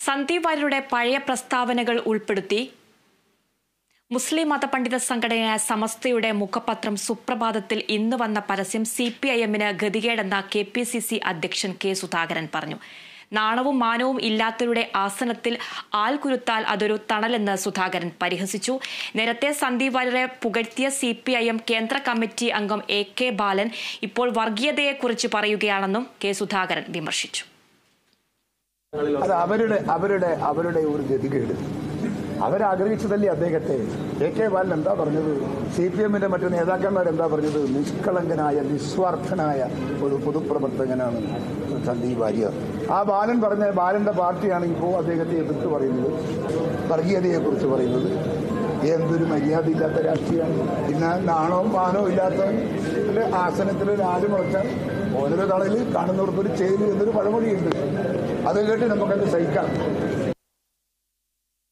സന്ദീപ് വാര്യരുടെ പഴയ പ്രസ്താവനകൾ ഉൾപ്പെടുത്തി മുസ്ലിം മതപണ്ഡിത സംഘടനയായ സമസ്തയുടെ മുഖപത്രം സുപ്രഭാതത്തിൽ ഇന്ന് വന്ന പരസ്യം സി പി ഐ എമ്മിന് ഗതികേടെന്ന കെ പി സി സി അധ്യക്ഷൻ കെ സുധാകരൻ പറഞ്ഞു നാണവും മാനവും ഇല്ലാത്തവരുടെ ആസനത്തിൽ ആൽ കുരുത്താൽ അതൊരു തണലെന്ന് സുധാകരൻ പരിഹസിച്ചു നേരത്തെ സന്ദീപ് വാര്യരെ പുകഴ്ത്തിയ സി പി ഐ എം കേന്ദ്ര കമ്മിറ്റി അംഗം എ കെ ബാലൻ ഇപ്പോൾ വർഗീയതയെക്കുറിച്ച് പറയുകയാണെന്നും കെ സുധാകരൻ വിമർശിച്ചു അത് അവരുടെ അവരുടെ അവരുടെ ഒരു ഗതികേട് അവരാഗ്രഹിച്ചതല്ലേ അദ്ദേഹത്തെ എ കെ ബാലൻ എന്താ പറഞ്ഞത് സി പി എമ്മിന്റെ മറ്റു നേതാക്കന്മാർ എന്താ പറഞ്ഞത് നിഷ്കളങ്കനായ നിസ്വാർത്ഥനായ ഒരു പൊതുപ്രവർത്തകനാണ് സന്ദീപ് വാര്യർ ആ ബാലൻ പറഞ്ഞ ബാലന്റെ പാർട്ടിയാണ് ഇപ്പോൾ അദ്ദേഹത്തെ എതിർത്ത് പറയുന്നത് വർഗീയതയെക്കുറിച്ച് പറയുന്നത് എന്തൊരു മര്യാദയില്ലാത്ത രാഷ്ട്രീയമാണ് പിന്നെ നാണവും മാനവും ഇല്ലാത്ത ഒരു ആസനത്തിൽ ഒരു ആല് മുളച്ചാൽ ഓരോ തളയിൽ കാണുന്നവർക്കൊരു ചേരി എന്നൊരു പഴമൊഴിയുണ്ട് അത് കേട്ട് നമുക്കത് സഹിക്കാം